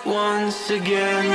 once again.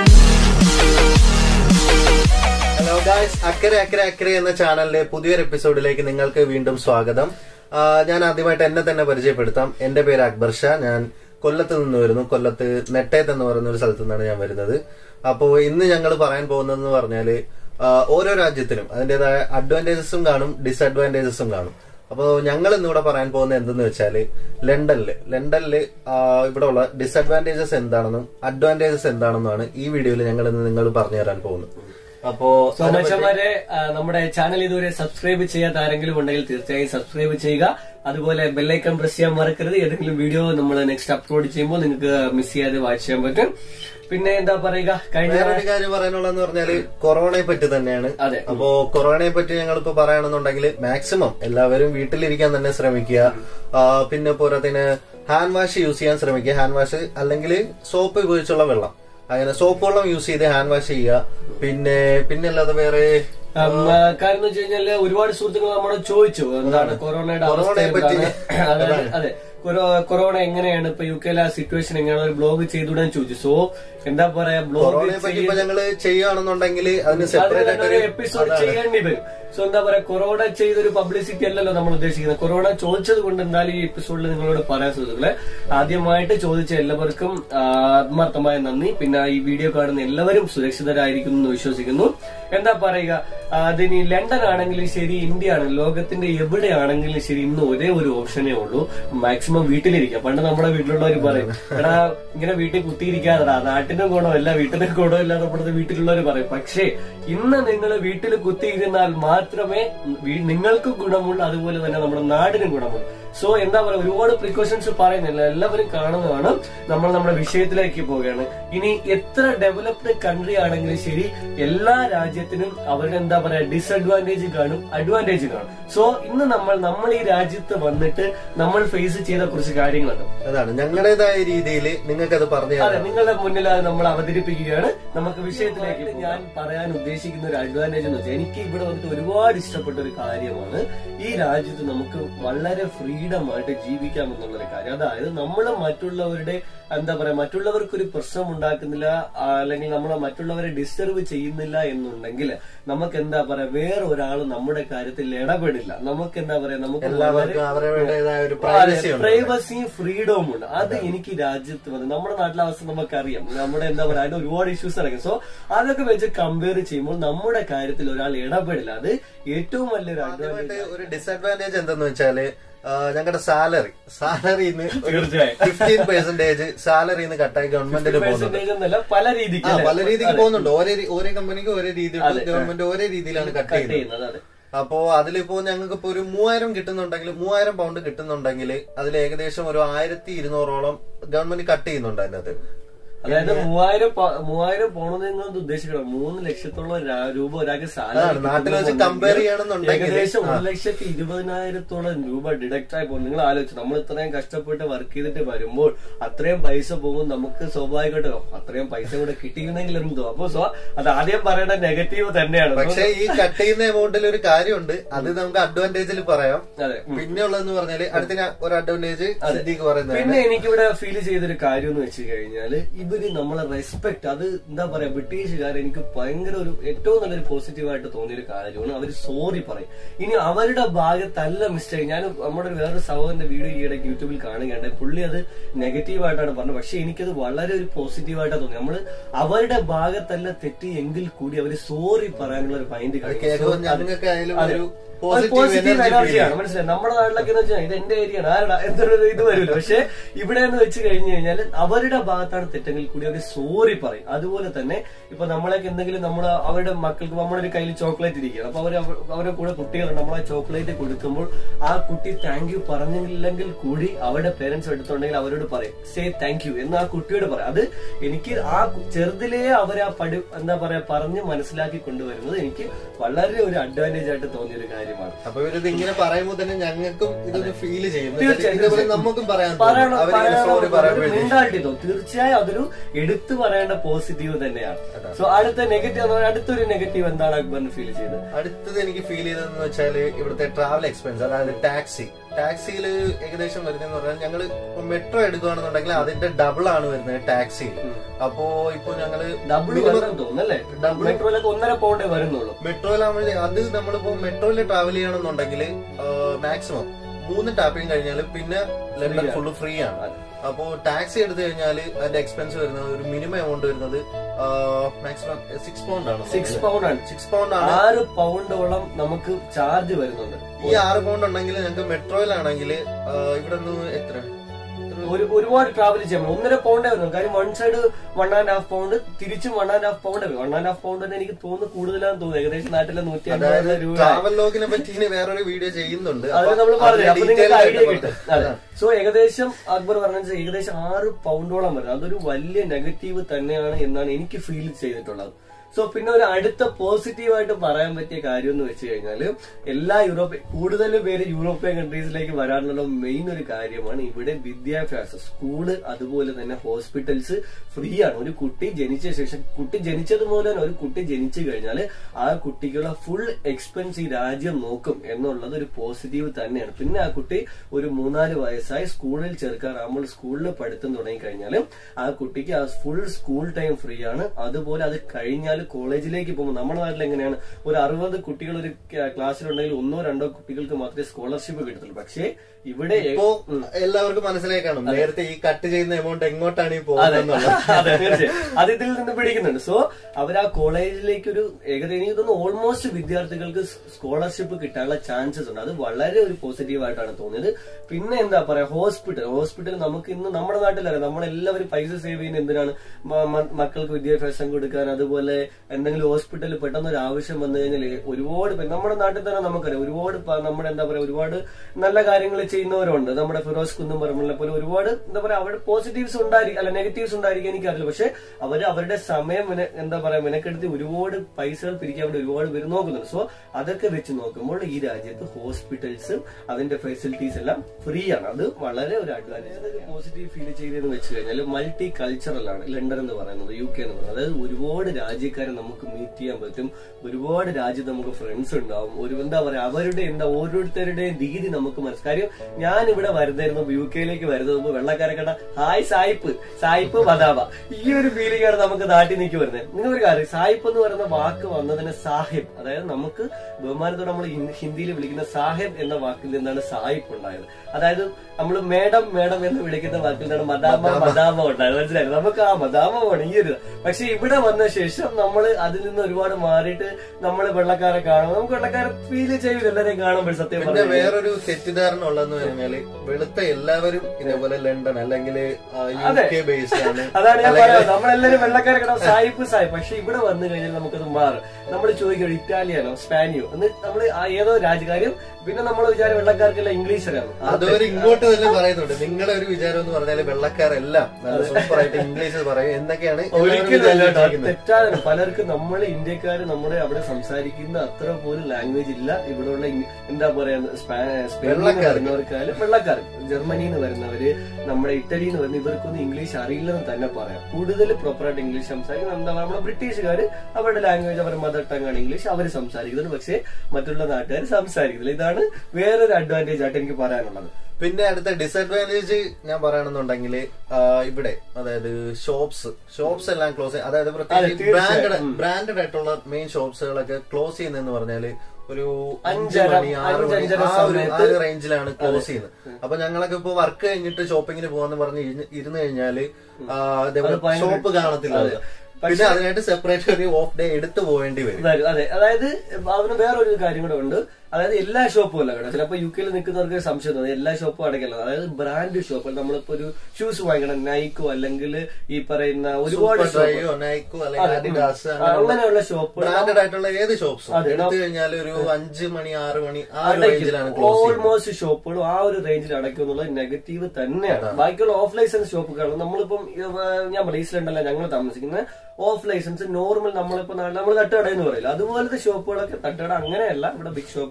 Hello guys അക്കരെ അക്കരെ അക്കരെ എന്ന ചാനലിലെ പുതിയൊരു എപ്പിസോഡിലേക്ക് നിങ്ങൾക്ക് വീണ്ടും സ്വാഗതം ആ, ഞാൻ ആദ്യമായിട്ട് എന്നെ തന്നെ പരിചയപ്പെടുത്താം എന്റെ പേര് അക്ബർ ഷാ ഞാൻ കൊല്ലത്ത് നിന്ന് വരുന്നു കൊല്ലത്ത് നെട്ടേത്ത് എന്ന് പറയുന്ന ഒരു സ്ഥലത്തു നിന്നാണ് ഞാൻ വരുന്നത് അപ്പോൾ ഇന്ന് ഞങ്ങൾ പറയാൻ പോകുന്നതെന്ന് പറഞ്ഞാല് ആ, ഓരോ രാജ്യത്തിനും അതിന്റേതായ അഡ്വാൻറ്റേജസും കാണും ഡിസഡ്വാൻറ്റേജസും കാണും അപ്പോൾ ഞങ്ങൾ ഇന്നിവിടെ പറയാൻ പോകുന്നത് എന്തെന്ന് വെച്ചാല് ലണ്ടനില് ലണ്ടനില് ആ, ഇവിടെ ഉള്ള ഡിസഡ്വാൻറ്റേജസ് എന്താണെന്നും അഡ്വാൻറ്റേജസ് എന്താണെന്നുമാണ് ഈ വീഡിയോയിൽ ഞങ്ങൾ ഇന്ന് നിങ്ങൾ പറഞ്ഞു തരാൻ പോകുന്നത് അപ്പോ സോ മനുഷ്യന്മാരെ ആ, നമ്മുടെ ചാനൽ ഇതുവരെ സബ്സ്ക്രൈബ് ചെയ്യാത്ത ആരെങ്കിലും ഉണ്ടെങ്കിൽ തീർച്ചയായും സബ്സ്ക്രൈബ് ചെയ്യുക അതുപോലെ ബെല്ലൈക്കൺ പ്രസ് ചെയ്യാൻ മറക്കരുത് ഏതെങ്കിലും വീഡിയോ നമ്മൾ നെക്സ്റ്റ് അപ്ലോഡ് ചെയ്യുമ്പോൾ നിങ്ങൾക്ക് മിസ് ചെയ്യാതെ വാച്ച് ചെയ്യാൻ പറ്റും പിന്നെ എന്താ പറയുക കഴിഞ്ഞ വേറൊരു കാര്യം പറയാനുള്ളതെന്ന് പറഞ്ഞാല് കൊറോണയെ പറ്റി തന്നെയാണ് അതെ. അപ്പോ കൊറോണയെ പറ്റി ഞങ്ങളിപ്പോ പറയുകയാണെന്നുണ്ടെങ്കിൽ മാക്സിമം എല്ലാവരും വീട്ടിലിരിക്കാൻ തന്നെ ശ്രമിക്കുക ആ, പിന്നെ പോരാത്തിന് ഹാൻഡ് വാഷ് യൂസ് ചെയ്യാൻ ശ്രമിക്കുക ഹാൻഡ് വാഷ് അല്ലെങ്കിൽ സോപ്പ് ഉപയോഗിച്ചുള്ള വെള്ളം അങ്ങനെ സോപ്പ് വെള്ളം യൂസ് ചെയ്ത് ഹാൻഡ് വാഷ് ചെയ്യുക പിന്നെ പിന്നെ അല്ലാതെ വേറെ ഉം, ആ, കാരണം എന്ന് വെച്ച് കഴിഞ്ഞാല് ഒരുപാട് സുഹൃത്തുക്കൾ നമ്മളോട് ചോദിച്ചു എന്താണ് കൊറോണയുടെ അവസ്ഥ കൊറോണയെ പറ്റി എന്താണ്? അതായത് അതെ കൊറോ- കൊറോണ എങ്ങനെയാണ് ഇപ്പൊ യു കെയിലെ ആ സിറ്റുവേഷൻ എങ്ങനെയാണ് ഒരു ബ്ലോഗ് ചെയ്തുകൂടാൻ ചോദിച്ചു സോ എന്താ പറയാ കൊറോണയെ പറ്റി ഇപ്പൊ ബ്ലോഗ് ഞങ്ങള് ചെയ്യുകയാണെന്നുണ്ടെങ്കിൽ അതിന് സെപ്പറേറ്റ് ആയിട്ട് ഒരു എപ്പിസോഡ് ചെയ്യേണ്ടി വരും സോ എന്താ പറയാ കൊറോണ ചെയ്തൊരു പബ്ലിസിറ്റി അല്ലല്ലോ നമ്മൾ ഉദ്ദേശിക്കുന്നത് കൊറോണ ചോദിച്ചത് കൊണ്ട് എന്തായാലും ഈ എപ്പിസോഡിൽ നിങ്ങളോട് പറയാൻ സുഹൃത്തുക്കളെ ആദ്യമായിട്ട് ചോദിച്ച എല്ലാവർക്കും ആ, ആത്മാർത്ഥമായ നന്ദി പിന്നെ ഈ വീഡിയോ കാണുന്ന എല്ലാവരും സുരക്ഷിതരായിരിക്കുന്നു എന്ന് വിശ്വസിക്കുന്നു എന്താ പറയുക ആ, അതിനി ലണ്ടൻ ആണെങ്കിലും ശരി ഇന്ത്യ ആണെങ്കിലും ലോകത്തിന്റെ എവിടെയാണെങ്കിലും ശരി ഇന്ന് ഒരേ ഒരു ഓപ്ഷനേ ഉള്ളൂ മാക്സിമം വീട്ടിലിരിക്കുക പണ്ട് നമ്മുടെ വീട്ടിലുള്ളവർ പറയും എടാ ഇങ്ങനെ വീട്ടിൽ കുത്തിയിരിക്കാതെടാ നാട്ടിനും ഗുണമല്ല വീട്ടിനും ഗുണമില്ല നമ്മുടെ വീട്ടിലുള്ളവർ പറയും പക്ഷേ ഇന്ന് നിങ്ങൾ വീട്ടിൽ കുത്തിയിരുന്നാൽ മാത്രമേ വീ- നിങ്ങൾക്കും ഗുണമുള്ളൂ അതുപോലെ തന്നെ നമ്മുടെ നാടിനും ഗുണമുള്ളൂ സോ എന്താ പറയുക ഒരുപാട് പ്രിക്കോഷൻസ് പറയുന്നില്ല എല്ലാവരും കാണുന്നതാണ് നമ്മൾ നമ്മുടെ വിഷയത്തിലേക്ക് പോവുകയാണ് ഇനി എത്ര ഡെവലപ്ഡ് കൺട്രി ആണെങ്കിലും ശരി എല്ലാ രാജ്യത്തിനും അവരുടെ എന്താ പറയാ ഡിസഡ്വാൻറ്റേജ് കാണും അഡ്വാൻറ്റേജ് കാണും സോ ഇന്ന് നമ്മൾ നമ്മൾ ഈ രാജ്യത്ത് വന്നിട്ട് നമ്മൾ ഫേസ് ചെയ്ത കുറച്ച് കാര്യങ്ങളുണ്ട് അതാണ് ഞങ്ങളുടേതായ രീതിയിൽ നിങ്ങൾക്കത് പറഞ്ഞു അതെ തരാം നിങ്ങളുടെ മുന്നിൽ അത് നമ്മൾ അവതരിപ്പിക്കുകയാണ് നമുക്ക് വിഷയത്തിലേക്ക് ഞാൻ പറയാൻ ഉദ്ദേശിക്കുന്ന ഒരു അഡ്വാൻറ്റേജ് എന്ന് വെച്ചാൽ എനിക്ക് ഇവിടെ വന്നിട്ട് ഒരുപാട് ഇഷ്ടപ്പെട്ട ഒരു കാര്യമാണ് ഈ രാജ്യത്ത് നമുക്ക് വളരെ ഫ്രീഡം ആയിട്ട് ജീവിക്കാം എന്നുള്ള ഒരു കാര്യം അതായത് നമ്മൾ മറ്റുള്ളവരുടെ എന്താ പറയാ മറ്റുള്ളവർക്ക് ഒരു പ്രശ്നം ഉണ്ടാക്കുന്നില്ല ആ, അല്ലെങ്കിൽ നമ്മൾ മറ്റുള്ളവരെ ഡിസ്റ്റർബ് ചെയ്യുന്നില്ല എന്നുണ്ടെങ്കിൽ നമുക്ക് എന്താ പറയാ വേറെ ഒരാൾ നമ്മുടെ കാര്യത്തിൽ ഇടപെടില്ല നമുക്ക് എന്താ പറയാ നമുക്ക് എല്ലാവർക്കും വളരെ- അവരവരുടേതായ ഒരു പ്രൈവസി ഉണ്ട് പ്രൈവസിയും ഫ്രീഡവും ഉണ്ട് അത് എനിക്ക് ഈ രാജ്യത്ത് വന്ന് നമ്മുടെ നാട്ടിലെ അവസ്ഥ നമുക്കറിയാം നമ്മുടെ എന്താ പറയാ അതിന് ഒരുപാട് ഇഷ്യൂസ് ഇറങ്ങും സോ അതൊക്കെ വെച്ച് കമ്പയർ ചെയ്യുമ്പോൾ നമ്മുടെ കാര്യത്തിൽ ഒരാൾ ഇടപെടില്ല അത് ഏറ്റവും വലിയൊരു ആദ്യമായിട്ട് അഡ്വാൻറ്റേജ് ഒരു ഡിസഡ്വാൻറ്റേജ് എന്തെന്ന് വെച്ചാല് ഞങ്ങളുടെ സാലറി സാലറിന്ന് തീർച്ചയായും. ഫിഫ്റ്റീൻ പെർസെന്റേജ് സാലറിന്ന് കട്ടായി ഗവൺമെന്റിന് പോകുന്നുണ്ട് പെർസെന്റേജ് എന്നല്ല പല രീതിക്ക് ആ അല്ലേ? പല രീതിക്ക് അതെ. പോകുന്നുണ്ട് ഓരോ രീ- ഓരോ കമ്പനിക്ക് ഓരോ രീതിയുണ്ട് അതെ. ഗവൺമെന്റ് ഓരോ രീതിയിലാണ് കട്ട് കട്ട് ചെയ്യുന്നത് ചെയ്യുന്നത് അതെ അപ്പോ അതിലിപ്പോ ഞങ്ങൾക്ക് ഇപ്പൊ ഒരു മൂവായിരം കിട്ടുന്നുണ്ടെങ്കിൽ മൂവായിരം പൗണ്ട് കിട്ടുന്നുണ്ടെങ്കിൽ അതിൽ ഏകദേശം ഒരു ആയിരത്തി ഇരുന്നൂറോളം ഗവൺമെന്റ് കട്ട് ചെയ്യുന്നുണ്ട് അതിനകത്ത് അതായത് മൂവായിരം പ- മൂവായിരം പോണെന്ന് നിങ്ങൾ ഉദ്ദേശിക്കണം മൂന്ന് ലക്ഷത്തോളം രാ- രൂപ ഒരാൾക്ക് സാലറി അതാണ്, നാട്ടിൽ വെച്ച് compare ചെയ്യണമെന്നുണ്ടെങ്കിൽ, ഏകദേശം ആ. ഒരു ലക്ഷത്തി ഇരുപതിനായിരത്തോളം രൂപ ഡിഡക്റ്റ് ആയി പോകും നിങ്ങൾ ആലോചിച്ചു നമ്മൾ ഇത്രയും കഷ്ടപ്പെട്ട് വർക്ക് ചെയ്തിട്ട് വരുമ്പോൾ അത്രയും പൈസ പോകും നമുക്ക് സ്വാഭാവികമായിട്ട് "ഓ, അത്രയും പൈസ കൂടെ കിട്ടിയിരുന്നെങ്കിൽ എന്തോ അപ്പൊ സോ അത് ആദ്യം പറയേണ്ട നെഗറ്റീവ് തന്നെയാണ് പക്ഷെ ഈ കട്ട് ചെയ്യുന്ന എമൗണ്ടിൽ ഒരു കാര്യമുണ്ട് അത് നമുക്ക് അഡ്വാൻറ്റേജിൽ പറയാം അതെ ഉം. പിന്നെ ഉള്ളതെന്ന് പറഞ്ഞാല് അടുത്ത ഞാൻ ഒരു അഡ്വാൻറ്റേജ് സിദ്ദീഖ് പറയുന്നത് പിന്നെ എനിക്കിവിടെ ഫീൽ ചെയ്തൊരു കാര്യം എന്ന് വെച്ച് കഴിഞ്ഞാല് ഇവര് നമ്മളെ റെസ്പെക്ട് അത് എന്താ പറയാ ബ്രിട്ടീഷുകാർ എനിക്ക് ഭയങ്കര ഒരു ഏറ്റവും നല്ലൊരു പോസിറ്റീവായിട്ട് തോന്നിയൊരു കാര്യമാണ് അവർ സോറി പറയും ഇനി അവരുടെ ഭാഗത്തല്ല മിസ്റ്റേക്ക് ഞാൻ നമ്മുടെ ഒരു വേറൊരു സഹോദരന്റെ വീഡിയോ ഈയിടെ യൂട്യൂബിൽ കാണുകയുണ്ടായി പുള്ളി അത് നെഗറ്റീവായിട്ടാണ് പറഞ്ഞത് പക്ഷെ എനിക്കത് വളരെ ഒരു പോസിറ്റീവായിട്ടാണ് തോന്നി നമ്മള് അവരുടെ ഭാഗത്തല്ല തെറ്റി എങ്കിൽ കൂടി അവര് സോറി പറയാനുള്ള ഒരു മൈൻഡ് കേൾക്കുമ്പോൾ ഞങ്ങൾക്ക് ആയാലും ഒരു പോസിറ്റീവ് പോസിറ്റീവ് എനർജി എനർജിയാണ് മനസ്സിലായി നമ്മുടെ നാട്ടിലൊക്കെ എന്ന് വെച്ചാൽ ഇത് എന്റെ ഏരിയ ആണ് ആരടാ എന്തൊരു ഇത് വരില്ല പക്ഷെ ഇവിടെ എന്ന് വെച്ച് കഴിഞ്ഞു കഴിഞ്ഞാൽ അവരുടെ ഭാഗത്താണ് തെറ്റെങ്കിൽ കൂടി അവർ സോറി പറയും അതുപോലെ തന്നെ ഇപ്പൊ നമ്മളൊക്കെ എന്തെങ്കിലും നമ്മൾ അവരുടെ മക്കൾക്ക് നമ്മുടെ ഒരു കയ്യിൽ ചോക്ലേറ്റ് ഇരിക്കുകയാണ് അപ്പൊ അവർ അവരുടെ കൂടെ കുട്ടികളുണ്ട് നമ്മൾ ആ ചോക്ലേറ്റ് കൊടുക്കുമ്പോൾ ആ കുട്ടി താങ്ക് യു പറഞ്ഞില്ലെങ്കിൽ കൂടി അവരുടെ പേരൻസ് എടുത്തുണ്ടെങ്കിൽ അവരോട് പറയും സേ താങ്ക് യു എന്ന് ആ കുട്ടിയോട് പറയും അത് എനിക്ക് ആ കു- ചെറുതിലേ അവരെ ആ പഠി എന്താ പറയാ പറഞ്ഞ് മനസ്സിലാക്കി കൊണ്ടുവരുന്നത് എനിക്ക് വളരെ ഒരു അഡ്വാൻറ്റേജ് ആയിട്ട് തോന്നിയ ഒരു കാര്യമാണ് അപ്പൊ ഇവരിത് ഇങ്ങനെ പറയുമ്പോൾ തന്നെ ഞങ്ങൾക്കും ഇതൊന്ന് ഫീൽ ചെയ്യും തീർച്ചയായും, ഇതേപോലെ തീർച്ചയായും. നമുക്കും പറയാൻ പറയണം, അവരിങ്ങനെ പറയണം, സോറി പറയാൻ ഒരു വേണ്ടി mentality തോന്നും. തീർച്ചയായും അതൊരു എടുത്തു പറയേണ്ട പോസിറ്റീവ് തന്നെയാണ് സോ അടുത്ത നെഗറ്റീവ് അടുത്തൊരു നെഗറ്റീവ് എന്താണ് അക്ബറിന് ഫീൽ ചെയ്തത് അടുത്തത് എനിക്ക് ഫീൽ ചെയ്തതെന്ന് വെച്ചാല് ഇവിടുത്തെ ട്രാവൽ എക്സ്പെൻസ് അതായത് ടാക്സി ടാക്സിയിൽ ഏകദേശം വരുന്നതെന്ന് പറഞ്ഞാൽ ഞങ്ങൾ മെട്രോ എടുക്കുകയാണെന്നുണ്ടെങ്കിൽ അതിന്റെ ഡബിൾ ആണ് വരുന്നത് ടാക്സിയിൽ അപ്പോ ഇപ്പൊ ഞങ്ങള് ഡബിൾ വരണം തോന്നുന്നല്ലേ മെട്രോയിലൊക്കെ ഒന്നര പൗണ്ടേ വരുന്നുള്ളൂ മെട്രോയിലാകുമ്പോൾ അത് നമ്മളിപ്പോ മെട്രോയിൽ ട്രാവൽ ചെയ്യണമെന്നുണ്ടെങ്കിൽ മാക്സിമം മൂന്ന് ടാപ്പിംഗ് കഴിഞ്ഞാൽ പിന്നെ ലണ്ടൻ ഫുള്ള് ഫ്രീ ആണ് അപ്പോ ടാക്സി എടുത്തു കഴിഞ്ഞാൽ അതിന്റെ എക്സ്പെൻസ് വരുന്നത് ഒരു മിനിമം എമൗണ്ട് വരുന്നത് മാക്സിമം സിക്സ് പൗണ്ട് ആണ് സിക്സ് പൗണ്ട് ആണ് സിക്സ് പൗണ്ട് ആണ് ആറ് പൗണ്ടോളം നമുക്ക് ചാർജ് വരുന്നുണ്ട് ഈ ആറ് പൗണ്ട് ഉണ്ടെങ്കിൽ ഞങ്ങൾക്ക് മെട്രോയിലാണെങ്കിൽ ഇവിടെ നിന്ന് എത്ര ഒരു ഒരുപാട് ട്രാവൽ ചെയ്യാൻ പറ്റും. ഒന്നര പൗണ്ടേ വരുന്നു കാര്യം one side one and half pound തിരിച്ചും one and half pound one and half pound തന്നെ എനിക്ക് തോന്നുന്നു കൂടുതലാന്ന് തോന്നുന്നു ഏകദേശം നാട്ടിലെ നൂറ്റി അൻപത് രൂപ ട്രാവൽ ലോഗിനെ പറ്റി ഇനി വേറൊരു വീഡിയോ ചെയ്യുന്നുണ്ട് അത് അപ്പൊ നമ്മൾ പറഞ്ഞു അതിന്റെ അപ്പൊ detail നിങ്ങൾക്ക് ആയിട്ട് ഐഡിയ പറഞ്ഞു. കിട്ടും അതെ സോ ഏകദേശം അക്ബർ പറഞ്ഞത് ഏകദേശം ആറ് പൗണ്ടോളം വരും അതൊരു വലിയ നെഗറ്റീവ് തന്നെയാണ് എന്നാണ് എനിക്ക് ഫീൽ ചെയ്തിട്ടുള്ളത് സോ പിന്നെ ഒരു അടുത്ത പോസിറ്റീവായിട്ട് പറയാൻ പറ്റിയ കാര്യം എന്ന് വെച്ച് കഴിഞ്ഞാൽ എല്ലാ യൂറോപ്യൻ കൂടുതൽ പേര് യൂറോപ്യൻ കൺട്രീസിലേക്ക് വരാനുള്ള മെയിൻ ഒരു കാര്യമാണ് ഇവിടെ വിദ്യാഭ്യാസം സ്കൂള് അതുപോലെ തന്നെ ഹോസ്പിറ്റൽസ് ഫ്രീ ആണ് ഒരു കുട്ടി ജനിച്ച ശേഷം കുട്ടി ജനിച്ചത് മുതൽ തന്നെ ഒരു കുട്ടി ജനിച്ചു കഴിഞ്ഞാൽ ആ കുട്ടിക്കുള്ള ഫുൾ എക്സ്പെൻസ് ഈ രാജ്യം നോക്കും എന്നുള്ളത് ഒരു പോസിറ്റീവ് തന്നെയാണ് പിന്നെ ആ കുട്ടി ഒരു മൂന്നാല് വയസ്സായി സ്കൂളിൽ ചേർക്കാറാകുമ്പോൾ സ്കൂളിൽ പഠിത്തം തുടങ്ങി കഴിഞ്ഞാൽ ആ കുട്ടിക്ക് ആ ഫുൾ സ്കൂൾ ടൈം ഫ്രീ ആണ് അതുപോലെ അത് കഴിഞ്ഞാൽ കോളേജിലേക്ക് പോകുമ്പോൾ നമ്മുടെ നാട്ടിൽ എങ്ങനെയാണ് ഒരു അറുപത് കുട്ടികൾ ഒരു ക്ലാസ്സിലുണ്ടെങ്കിൽ ഒന്നോ രണ്ടോ കുട്ടികൾക്ക് മാത്രമേ സ്കോളർഷിപ്പ് കിട്ടത്തുള്ളൂ പക്ഷേ ഇവിടെ ഇപ്പോ എല്ലാവർക്കും മനസ്സിലായി കാണും നേരത്തെ ഈ കട്ട് ചെയ്യുന്ന എമൗണ്ട് എങ്ങോട്ടാണ് ഈ അതെ പോകുന്നത് അതെ തീർച്ചയായും അത് ഇതിൽ നിന്ന് പിടിക്കുന്നുണ്ട് സോ അവർ ആ കോളേജിലേക്ക് ഒരു ഏകദേശം എനിക്ക് തോന്നുന്നു ഓൾമോസ്റ്റ് വിദ്യാർത്ഥികൾക്ക് സ്കോളർഷിപ്പ് കിട്ടാനുള്ള ചാൻസസ് ഉണ്ട് അത് വളരെ ഒരു പോസിറ്റീവ് ആയിട്ടാണ് തോന്നിയത് പിന്നെ എന്താ പറയാ ഹോസ്പിറ്റൽ ഹോസ്പിറ്റൽ നമുക്ക് ഇന്ന് നമ്മുടെ നാട്ടിലറിയാം നമ്മളെല്ലാവരും പൈസ സേവ് ചെയ്യുന്ന എന്തിനാണ് മ- മ- മക്കൾക്ക് വിദ്യാഭ്യാസം കൊടുക്കാൻ അതുപോലെ എന്തെങ്കിലും ഹോസ്പിറ്റലിൽ പെട്ടെന്ന് ഒരു ആവശ്യം വന്നു കഴിഞ്ഞാൽ ഒരുപാട് പേര് നമ്മുടെ നാട്ടിൽ തന്നെ നമുക്കറിയാം ഒരുപാട് പ- നമ്മുടെ എന്താ പറയാ ഒരുപാട് നല്ല കാര്യങ്ങൾ ചെയ്യുന്നവരുണ്ട് നമ്മുടെ ഫിറോസ് കുന്നും പറമ്പിലെ പോലെ ഒരുപാട് എന്താ പറയാ അവിടെ പോസിറ്റീവ്സ് ഉണ്ടായിരിക്കും അല്ല നെഗറ്റീവ്സ് ഉണ്ടായിരിക്കും എനിക്കറിയില്ല പക്ഷെ അവര് അവരുടെ സമയം മെന- എന്താ പറയാ മെനക്കെടുത്ത് ഒരുപാട് പൈസകൾ പിരിക്കാൻ വേണ്ടി ഒരുപാട് പേര് നോക്കുന്നുണ്ട് സോ അതൊക്കെ വെച്ച് നോക്കുമ്പോൾ ഈ രാജ്യത്ത് ഹോസ്പിറ്റൽസ് അതിന്റെ ഫെസിലിറ്റീസ് എല്ലാം ഫ്രീ ആണ് അത് വളരെ ഒരു അഡ്വാൻറ്റേജ് പോസിറ്റീവ് ഫീൽ ചെയ്തതെന്ന് വെച്ച് കഴിഞ്ഞാൽ മൾട്ടി കൾച്ചറൽ ആണ് ലണ്ടൻ എന്ന് പറയുന്നത് യു കെ എന്ന് പറയുന്നത് അതായത് ഒരുപാട് രാജ്യക്കാരെ നമുക്ക് മീറ്റ് ചെയ്യാൻ പറ്റും ഒരുപാട് രാജ്യത്ത് നമുക്ക് ഫ്രണ്ട്സ് ഉണ്ടാവും ഒരു എന്താ പറയാ അവരുടെ എന്താ ഓരോരുത്തരുടെയും രീതി നമുക്ക് മനസ്സിലാക്കും കാര്യം ഞാൻ ഇവിടെ വരുന്നതിന് യു കെയിലേക്ക് വരുന്നത് മുമ്പ് വെള്ളക്കാരെ കണ്ട ഹായ് സായിപ്പ് സായിപ്പ് ബദാവ ഈ ഒരു ഫീലിംഗ് ആണ് നമുക്ക് നാട്ടിൽ നിൽക്കി വരുന്നത് നിങ്ങൾ ഒരു കാര്യം സായിപ്പ് എന്ന് പറയുന്ന വാക്ക് വന്നതിന് സാഹിബ് അതായത് നമുക്ക് ബഹുമാനത്തോടെ നമ്മൾ ഹിന്ദി- ഹിന്ദിയിൽ വിളിക്കുന്ന സാഹിബ് എന്ന വാക്കിൽ നിന്നാണ് സായിപ്പ് ഉണ്ടായത് അതായത് നമ്മൾ മേഡം മേഡം എന്ന് വിളിക്കുന്ന വാക്കിൽ നിന്നാണ് മദാമ മദാമ ഉണ്ടായത് മനസ്സിലായത് നമുക്ക് ആ മദാമമാണ് ഈ ഒരു പക്ഷെ ഇവിടെ വന്ന ശേഷം നമ്മൾ അതിൽ നിന്ന് ഒരുപാട് മാറിയിട്ട് നമ്മൾ വെള്ളക്കാരെ കാണുമ്പോൾ നമുക്ക് വെള്ളക്കാരെ ഫീൽ ചെയ്യില്ല എല്ലാവരെയും കാണുമ്പോൾ സത്യം പിന്നെ പറഞ്ഞു വേറൊരു തെറ്റിദ്ധാരണ ഉള്ളതെന്ന് പറഞ്ഞാല് വെളുത്ത എല്ലാവരും ഇതേപോലെ ലണ്ടൻ അല്ലെങ്കിൽ യു അതെ. കെ ബേസ്ഡ് ആണ് അതാണ് ഞാൻ അല്ലെങ്കിൽ പറയുന്നത് നമ്മളെല്ലാരും വെള്ളക്കാരെ കിടാം സായിപ്പ് സായിപ്പ് പക്ഷെ ഇവിടെ വന്നു കഴിഞ്ഞാൽ നമുക്കത് മാറും നമ്മൾ ചോദിക്കും ഇറ്റാലിയനോ സ്പാനിയോ എന്ന് നമ്മൾ ഏതോ രാജ്യക്കാരും പിന്നെ നമ്മൾ വിചാരം വെള്ളക്കാർക്കെല്ലാം ഇംഗ്ലീഷ് അറിയാം അതുവരെ ഇങ്ങോട്ട് തന്നെ പറയുന്നുണ്ട് നിങ്ങളുടെ ഒരു വിചാരം എന്ന് പറഞ്ഞാല് വെള്ളക്കാരെല്ലാം നല്ല സൂപ്പർ ആയിട്ട് ഇംഗ്ലീഷ് പറയും എന്നൊക്കെയാണ് എല്ലാവരും ഒരിക്കലും അല്ല കേട്ടോ. അത് വിചാരിച്ചിരിക്കുന്നത്. തെറ്റാണ് പലർക്കും നമ്മൾ ഇന്ത്യക്കാര് നമ്മുടെ അവിടെ സംസാരിക്കുന്ന അത്ര പോലും ലാംഗ്വേജ് ഇല്ല ഇവിടെയുള്ള ഇ- എന്താ പറയാ സ്പെയിനിൽ വെള്ളക്കാർക്ക്. വരുന്നവർക്കായാലും വെള്ളക്കാർ ജർമ്മനിയിൽ നിന്ന് വരുന്നവര് നമ്മുടെ ഇറ്റലിയിൽ നിന്ന് വരുന്ന ഇവർക്കൊന്നും ഇംഗ്ലീഷ് അറിയില്ലെന്ന് തന്നെ പറയാം കൂടുതൽ പ്രോപ്പറായിട്ട് ഇംഗ്ലീഷ് സംസാരിക്കുന്ന എന്താ പറയുക നമ്മുടെ ബ്രിട്ടീഷുകാർ അവരുടെ ലാംഗ്വേജ് അവരുടെ മദർ ടങ് ആണ് ഇംഗ്ലീഷ് അവർ സംസാരിക്കുന്നത് പക്ഷേ മറ്റുള്ള നാട്ടുകാർ സംസാരിക്കുന്നില്ല ഇതാണ് വേറൊരു അഡ്വാൻറ്റേജ് ആയിട്ട് എനിക്ക് പറയാനുള്ളത് പിന്നെ അടുത്ത ഡിസഡ്വാൻറ്റേജ് ഞാൻ പറയണമെന്നുണ്ടെങ്കിൽ ഇവിടെ അതായത് ഷോപ്സ് ഷോപ്സ് എല്ലാം ക്ലോസ് അതായത് പ്രത്യേകിച്ച് തീർച്ചയായും. ബ്രാൻഡഡ് ബ്രാൻഡഡ് ആയിട്ടുള്ള മെയിൻ ഷോപ്സുകളൊക്കെ ക്ലോസ് ചെയ്യുന്നതെന്ന് പറഞ്ഞാല് ഒരു അഞ്ച് അഞ്ചര- മണി ആറ് അഞ്ച് മണി അഞ്ചര ആ ഒരു ആ സമയത്ത് ഒരു റേഞ്ചിലാണ് ക്ലോസ് ചെയ്യുന്നത് അപ്പൊ ഞങ്ങളൊക്കെ ഇപ്പൊ വർക്ക് കഴിഞ്ഞിട്ട് ഷോപ്പിങ്ങിന് പോകാന്ന് പറഞ്ഞ് ഇരുന്ന് ഇരുന്ന് കഴിഞ്ഞാല് ആ, അതേപോലെ അത് ഭയങ്കര- ഷോപ്പ് കാണത്തില്ല അതെ. പിന്നെ അതിനായിട്ട് സെപ്പറേറ്റ് ഒരു ഓഫ് ഡേ എടുത്തു പോകേണ്ടി വരും വരും. അതെ അതായത് അവന് വേറൊരു കാര്യം കൂടെ ഉണ്ട് അതായത് എല്ലാ ഷോപ്പും അല്ല കേട്ടോ ചിലപ്പോ യു കെയിൽ നിൽക്കുന്നവർക്ക് സംശയം തോന്നും എല്ലാ ഷോപ്പും അടയ്ക്കല്ല അതായത് ബ്രാൻഡ് ഷോപ്പ് നമ്മളിപ്പോ ഒരു ഷൂസ് വാങ്ങിക്കണം നൈക്കോ അല്ലെങ്കിൽ ഈ പറയുന്ന ഒരുപാട് ഷോപ്പ് ഡ്രൈയോ നൈക്കോ അല്ലെങ്കിൽ അഡിഡാസ് അങ്ങനെയുള്ള ഷോപ്പുകൾ ബ്രാൻഡഡ് ആയിട്ടുള്ള ഏത് ഷോപ്സും അതെ, എടുത്തു കഴിഞ്ഞാൽ ഒരു അഞ്ച് മണി ആറ് മണി ആ ഒരു റേഞ്ചിലാണ് ക്ലോസ് ചെയ്യുന്നത് ഓൾമോസ്റ്റ് ഷോപ്പുകളും ആ ഒരു റേഞ്ചിൽ അടയ്ക്കും എന്നുള്ളത് നെഗറ്റീവ് തന്നെയാണ് ബാക്കിയുള്ള ഓഫ് ലൈസൻസ് ഷോപ്പുകളാണ് നമ്മളിപ്പം ഇത് ഞാൻ പറയാം ഈസ്റ്റിലണ്ടല്ല ഞങ്ങൾ താമസിക്കുന്ന ഓഫ് ലൈസൻസ് നോർമൽ നമ്മളിപ്പോ നമ്മൾ തട്ടുകട എന്ന് പറയില്ല അതുപോലത്തെ ഷോപ്പുകളൊക്കെ തട്ടുകട അങ്ങനെയല്ല ഇവിടെ ബിഗ് ഷോപ്പ്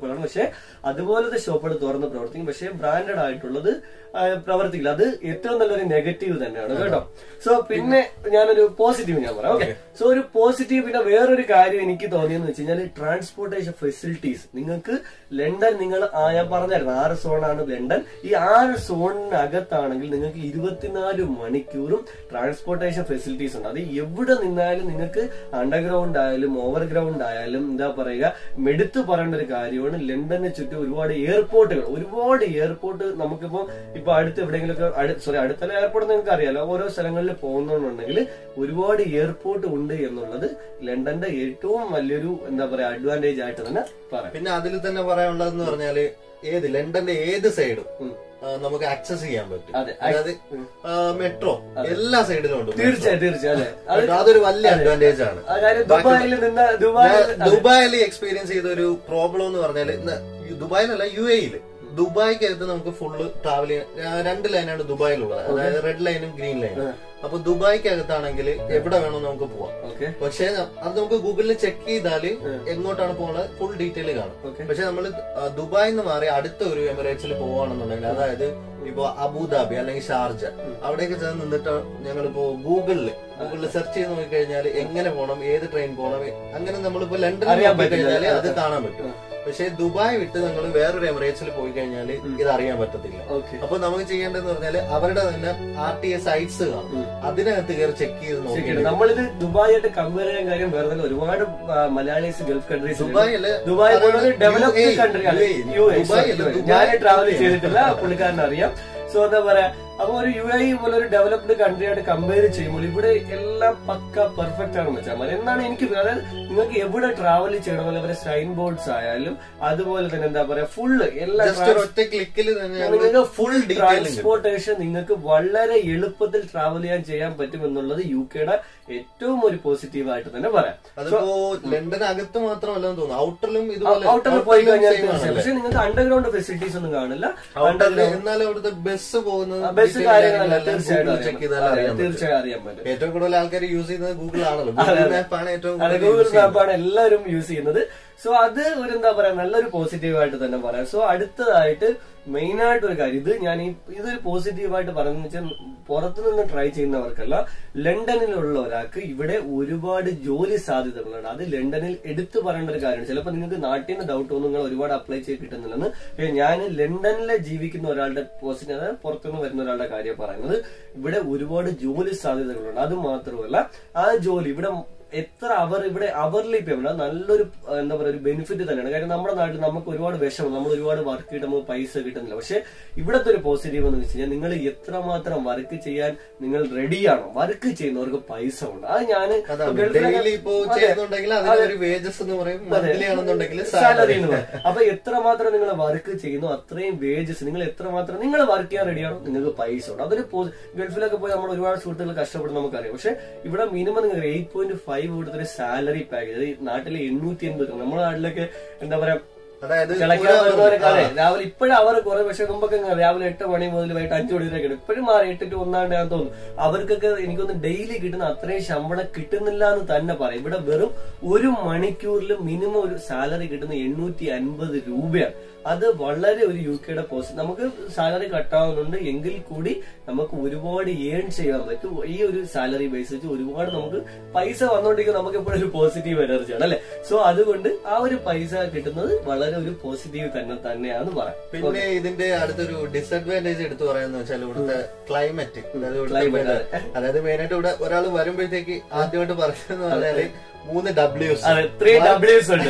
ഷോപ്പുകളാണ് പക്ഷെ അതുപോലത്തെ ഷോപ്പുകൾ തുറന്ന് പ്രവർത്തിക്കും പക്ഷെ ബ്രാൻഡഡ് ആയിട്ടുള്ളത് ആ, പ്രവർത്തിക്കില്ല അത് ഏറ്റവും നല്ലൊരു നെഗറ്റീവ് തന്നെയാണ് കേട്ടോ സോ പിന്നെ ഞാനൊരു പോസിറ്റീവ് ഞാൻ പറയാം ഓക്കെ സോ ഒരു പോസിറ്റീവ് പിന്നെ വേറൊരു കാര്യം എനിക്ക് തോന്നിയെന്ന് വെച്ച് കഴിഞ്ഞാൽ ട്രാൻസ്പോർട്ടേഷൻ ഫെസിലിറ്റീസ് നിങ്ങൾക്ക് ലണ്ടൻ നിങ്ങൾ ആ ഞാൻ പറഞ്ഞായിരുന്നു ആറ് സോണാണ് ലണ്ടൻ ഈ ആറ് സോണിനകത്താണെങ്കിൽ നിങ്ങൾക്ക് ഇരുപത്തിനാല് മണിക്കൂറും ട്രാൻസ്പോർട്ടേഷൻ ഫെസിലിറ്റീസ് ഉണ്ട് അത് എവിടെ നിന്നാലും നിങ്ങൾക്ക് അണ്ടർഗ്രൗണ്ട് ആയാലും ഓവർഗ്രൗണ്ട് ആയാലും എന്താ പറയുക മെടുത്തു പറയേണ്ട ഒരു കാര്യമാണ് ലണ്ടന് ചുറ്റും ഒരുപാട് എയർപോർട്ടുകൾ ഒരുപാട് എയർപോർട്ട് നമുക്കിപ്പോ ഇപ്പൊ അടുത്ത് എവിടെയെങ്കിലുമൊക്കെ സോറി അടുത്തുള്ള എയർപോർട്ട് നിങ്ങൾക്ക് അറിയാലോ ഓരോ സ്ഥലങ്ങളിൽ പോകുന്നുണ്ടെങ്കിൽ ഒരുപാട് എയർപോർട്ട് ഉണ്ട് എന്നുള്ളത് ലണ്ടന്റെ ഏറ്റവും വലിയൊരു എന്താ പറയാ അഡ്വാൻറ്റേജ് ആയിട്ട് തന്നെ പറയാം പിന്നെ അതിൽ തന്നെ പറയാനുള്ളതെന്ന് പറഞ്ഞാല് ഏത് ലണ്ടന്റെ ഏത് സൈഡും ഉം. ആ, നമുക്ക് ആക്സസ് ചെയ്യാൻ പറ്റും അതെ. അതായത് മെട്രോ എല്ലാ സൈഡിലും ഉണ്ട് തീർച്ചയായും തീർച്ചയായും അതെ അത് metro. അതൊരു വലിയ അഡ്വാൻറ്റേജ് ആണ് ആ കാര്യം ദുബായിൽ നിന്ന് ദുബായിൽ ഞാൻ ദുബായിൽ എക്സ്പീരിയൻസ് ചെയ്ത ഒരു പ്രോബ്ലം എന്ന് പറഞ്ഞാല് ന- ദുബായിലല്ല യു എയില് ദുബായ്ക്കകത്ത് നമുക്ക് ഫുള്ള് ട്രാവൽ ചെയ്യാൻ രണ്ട് ലൈനാണ് ദുബായിലുള്ളത് അതായത് റെഡ് ലൈനും ഗ്രീൻ ലൈനും അപ്പൊ ദുബായ്ക്കകത്താണെങ്കിൽ എവിടെ വേണോ നമുക്ക് പോവാം ഓക്കെ പക്ഷേ അത് നമുക്ക് ഗൂഗിളിൽ ചെക്ക് ചെയ്താല് എങ്ങോട്ടാണ് പോകുന്നത് ഫുൾ ഡീറ്റെയിൽ കാണും ഓക്കെ പക്ഷെ നമ്മൾ ദുബായിൽ നിന്ന് മാറി അടുത്ത ഒരു എമിറേറ്റ്സിൽ പോവാണെന്നുണ്ടെങ്കിൽ അതായത് ഇപ്പൊ അബുദാബി അല്ലെങ്കിൽ ഷാർജ അവിടേക്ക് ചെന്ന് നിന്നിട്ട് ഞങ്ങളിപ്പോ ഗൂഗിളിൽ ഗൂഗിളിൽ സെർച്ച് ചെയ്ത് നോക്കിക്കഴിഞ്ഞാൽ എങ്ങനെ പോകണം ഏത് ട്രെയിൻ പോകണം അങ്ങനെ നമ്മളിപ്പോ ലണ്ടനിൽ അറിയാൻ പോയി പറ്റില്ല. കഴിഞ്ഞാൽ അത് കാണാൻ പറ്റും പക്ഷെ ദുബായ് വിട്ട് നമ്മൾ വേറൊരു എമിറേറ്റ്സിൽ പോയി കഴിഞ്ഞാൽ ഇത് അറിയാൻ പറ്റത്തില്ല ഓക്കെ അപ്പൊ നമുക്ക് ചെയ്യേണ്ടതെന്ന് പറഞ്ഞാല് അവരുടെ തന്നെ ആർ ടി എ സൈറ്റ്സ് കാണും അതിനകത്ത് കയറി ചെക്ക് ചെയ്ത് നോക്കി ശരിയാണ് നമ്മളിത് ദുബായിട്ട് കമ്പയർ ചെയ്യാൻ കാര്യം വേറെ ഒന്നുമല്ല. ഒരുപാട് ആ, മലയാളീസ് ഗൾഫ് കൺട്രീസ് ദുബായ് അല്ല ദുബായ് പോലൊരു അതായത് ഡെവലപ്ഡ് UAE, കൺട്രിയാണ് UAE. ദുബായ് അല്ല, ദുബായ് ഞാൻ ട്രാവൽ UAE. ചെയ്തിട്ടില്ല പുള്ളിക്കാരൻ അറിയാം സോ എന്താ പറയാ അപ്പൊ ഒരു യു എ പോലെ ഒരു ഡെവലപ്ഡ് കൺട്രിയായിട്ട് കമ്പയർ ചെയ്യുമ്പോൾ ഇവിടെ എല്ലാം പക്ക പെർഫെക്റ്റ് ആണ് വെച്ചാൽ മതി എന്നാണ് എനിക്ക് അതായത് നിങ്ങൾക്ക് എവിടെ ട്രാവൽ ചെയ്യണമെങ്കിൽ അവരെ സൈൻ ബോർഡ്സ് ആയാലും അതുപോലെ തന്നെ എന്താ പറയാ ഫുള്ള് എല്ലാ ജസ്റ്റ് ഒരു ഒറ്റ ക്ലിക്കിൽ തന്നെ നിങ്ങൾക്ക് ഫുൾ ഫുൾ ഡീറ്റെയിലും ട്രാൻസ്പോർട്ടേഷൻ നിങ്ങൾക്ക് വളരെ എളുപ്പത്തിൽ ട്രാവൽ ചെയ്യാൻ ചെയ്യാൻ പറ്റും എന്നുള്ളത് യു കെയുടെ ഏറ്റവും ഒരു പോസിറ്റീവ് ആയിട്ട് തന്നെ പറയാം അതിപ്പോ ലണ്ടനകത്ത് മാത്രമല്ലെന്ന് തോന്നുന്നു ഔട്ടറിലും ഇതുപോലെ ഔട്ടറിൽ പോയി കഴിഞ്ഞാൽ same തീർച്ചയായും ആണല്ലേ? പക്ഷെ നിങ്ങൾക്ക് അണ്ടർഗ്രൗണ്ട് ഫെസിലിറ്റീസ് ഒന്നും കാണില്ല ഔട്ടറിൽ എന്നാലും അവിടുത്തെ ബസ് പോകുന്നത് ബസ് detail കാര്യങ്ങളല്ല കാര്യങ്ങളെല്ലാം തീർച്ചയായിട്ടും Google check ചെയ്താൽ അറിയാം. അറിയാൻ അതെ, പറ്റും. തീർച്ചയായും അറിയാൻ പറ്റും ഏറ്റവും കൂടുതൽ ആൾക്കാർ യൂസ് ചെയ്യുന്നത് ഗൂഗിൾ ആണല്ലോ ഗൂഗിൾ മാപ്പാണ് ഏറ്റവും അതെ കൂടുതൽ ഗൂഗിൾ use ചെയ്യുന്നത്. മാപ്പാണ് എല്ലാവരും യൂസ് ചെയ്യുന്നത് സോ അത് ഒരു എന്താ പറയാ നല്ലൊരു പോസിറ്റീവ് ആയിട്ട് തന്നെ പറയാം സോ അടുത്തതായിട്ട് മെയിൻ ആയിട്ട് ഒരു കാര്യം ഇത് ഞാൻ ഈ ഇതൊരു പോസിറ്റീവ് ആയിട്ട് പറയുന്നത് വെച്ചാൽ പുറത്തു നിന്ന് ട്രൈ ചെയ്യുന്നവർക്കല്ല ലണ്ടനിലുള്ള ഒരാൾക്ക് ഇവിടെ ഒരുപാട് ജോലി സാധ്യതകളുണ്ട് അത് ലണ്ടനിൽ എടുത്തു പറയേണ്ട ഒരു കാര്യമാണ് ചിലപ്പോൾ നിങ്ങൾക്ക് നാട്ടിൽ നിന്ന് ഡൗട്ട് തോന്നും നിങ്ങൾ ഒരുപാട് അപ്ലൈ ചെയ്ത് കിട്ടുന്നില്ലെന്ന് പക്ഷേ ഞാൻ ലണ്ടനിലെ ജീവിക്കുന്ന ഒരാളുടെ പോസിറ്റീവ് അതായത് പുറത്തുനിന്ന് വരുന്ന ഒരാളുടെ കാര്യം പറയുന്നത് ഇവിടെ ഒരുപാട് ജോലി സാധ്യതകളുണ്ട് അത് മാത്രമല്ല ആ ജോലി ഇവിടെ എത്ര അവർ ഇവിടെ അവർലി പേയ്മെന്റ് അത് നല്ലൊരു ആ, എന്താ പറയുക ഒരു ബെനിഫിറ്റ് തന്നെയാണ് കാര്യം നമ്മുടെ നാട്ടിൽ നമുക്ക് ഒരുപാട് വിഷമം നമ്മൾ ഒരുപാട് വർക്ക് കിട്ടുമ്പോൾ പൈസ കിട്ടുന്നില്ല പക്ഷെ ഇവിടുത്തെ ഒരു പോസിറ്റീവ് എന്ന് വെച്ച് കഴിഞ്ഞാൽ നിങ്ങൾ എത്രമാത്രം വർക്ക് ചെയ്യാൻ നിങ്ങൾ റെഡിയാണോ വർക്ക് ചെയ്യുന്നവർക്ക് പൈസ ഉണ്ട് അത് ഞാൻ അതാണ് ഡെയിലി ഇപ്പോ ചെയ്യുന്നുണ്ടെങ്കിൽ അതിനൊരു വേജസ് എന്ന് പറയും മന്ത്ലി ആണെന്നുണ്ടെങ്കിൽ സാലറി സാലറി എന്ന് പറയും അപ്പൊ എത്രമാത്രം നിങ്ങൾ വർക്ക് ചെയ്യുന്നു അത്രയും വേജസ് നിങ്ങൾ എത്രമാത്രം നിങ്ങൾ വർക്ക് ചെയ്യാൻ റെഡിയാണോ നിങ്ങൾക്ക് പൈസ ഉണ്ട് അതൊരു പോ- ഗൾഫിലൊക്കെ പോയി നമ്മൾ ഒരുപാട് സുഹൃത്തുക്കൾ കഷ്ടപ്പെടുന്ന നമുക്കറിയാം പക്ഷെ ഇവിടെ മിനിമം നിങ്ങൾക്ക് എയ്റ്റ് പോയിന്റ് ഫൈവ് കൊടുത്തൊരു സാലറി പാക്കേജ് അത് നാട്ടിലെ എണ്ണൂറ്റി എൺപത് നമ്മുടെ നാട്ടിലൊക്കെ എന്താ പറയാ അതായത് കിളയ്ക്കാൻ വരുന്നവരൊക്കെ അതെ രാവിലെ ഇപ്പോഴും അവർ കുറെ പക്ഷെ മുമ്പൊക്കെ ഇങ്ങനെ രാവിലെ എട്ട് മണി മുതൽ വൈകിട്ട് അഞ്ചു മണി വരെ കിട്ടും ഇപ്പോഴും മാറി എട്ട് ടു ഒന്നാണ്ട് ഞാൻ തോന്നുന്നു അവർക്കൊക്കെ എനിക്കൊന്ന് ഡെയിലി കിട്ടുന്ന അത്രയും ശമ്പളം കിട്ടുന്നില്ല എന്ന് തന്നെ പറയും ഇവിടെ വെറും ഒരു മണിക്കൂറിൽ മിനിമം ഒരു സാലറി കിട്ടുന്ന എണ്ണൂറ്റി അൻപത് രൂപയാണ് അത് വളരെ ഒരു യു കെയുടെ പോസ്റ്റ് നമുക്ക് സാലറി കട്ടാവുന്നുണ്ട് എങ്കിൽ കൂടി നമുക്ക് ഒരുപാട് ഏൺ ചെയ്യാൻ പറ്റും ഈ ഒരു സാലറി ബേസ് വെച്ച് ഒരുപാട് നമുക്ക് പൈസ വന്നുകൊണ്ടിരിക്കുന്ന നമുക്ക് എപ്പോഴും ഒരു പോസിറ്റീവ് എനർജിയാണ് അല്ലെ സോ അതുകൊണ്ട് ആ ഒരു പൈസ കിട്ടുന്നത് വളരെ ഒരു പോസിറ്റീവ് തന്നെ തന്നെയാണെന്ന് പറയാം പിന്നെ ഇതിന്റെ അടുത്തൊരു ഡിസഡ്വാൻറ്റേജ് എടുത്തു പറയാന്ന് വെച്ചാൽ ഇവിടുത്തെ ക്ലൈമറ്റ് അതായത് ഇവിടുത്തെ Climate, weather. അതായത് മെയിനായിട്ട് ഇവിടെ ഒരാൾ വരുമ്പോഴത്തേക്ക് ആദ്യമായിട്ട് പറയുന്നത് പറഞ്ഞാല് മൂന്ന് ഡബ്ല്യൂസ് അതെ ത്രീ ഡബ്ല്യൂസ് ഉണ്ട്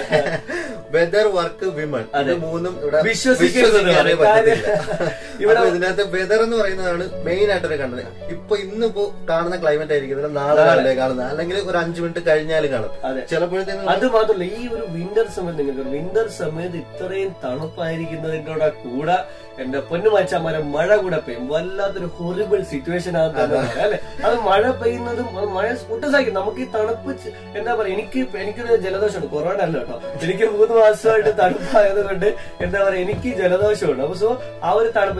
വെദർ വർക്ക് വിമൺ ഇത് മൂന്നും ഇവിടെ വിശ്വസിക്കരുത് വിശ്വസിക്കാനേ കാര്യം പറ്റത്തില്ല ഇവിടെ- അപ്പൊ ഇതിനകത്ത് വെദർ എന്ന് പറയുന്നതാണ് മെയിൻ ആയിട്ടൊരു കണ്ടത് ഇപ്പൊ ഇന്നിപ്പോ കാണുന്ന ക്ലൈമറ്റ് ആയിരിക്കും നാളെ രാവിലെ കാണുന്നത് അല്ലെങ്കിൽ ഒരു അഞ്ചു മിനിറ്റ് കഴിഞ്ഞാൽ കാണും അതെ. ചിലപ്പോഴത്തേക്കും അത് മാത്രമല്ല ഈ ഒരു വിന്റർ സമയത്ത് നിങ്ങൾക്ക് വിന്റർ സമയത്ത് ഇത്രയും തണുപ്പായിരിക്കുന്നതിന്റെ കൂടെ കൂടെ എന്റെ പൊന്നു മച്ചാമാരെ മഴ കൂടെ പെയ്യും വല്ലാത്തൊരു ഹൊറിബിൾ സിറ്റുവേഷൻ ആകുന്ന അല്ലെ അത് മഴ പെയ്യുന്നതും അത് മഴ ഒട്ടും സഹിക്കും നമുക്ക് ഈ തണുപ്പ് ച- എന്താ പറയാ എനിക്ക് എനിക്കൊരു ജലദോഷമുണ്ട് കൊറോണ അല്ല കേട്ടോ എനിക്ക് മൂന്ന് മാസമായിട്ട് തണുപ്പായത് കൊണ്ട് എന്താ പറയാ എനിക്ക് ജലദോഷമുണ്ട് അപ്പൊ സോ ആ ഒരു തണുപ്പ്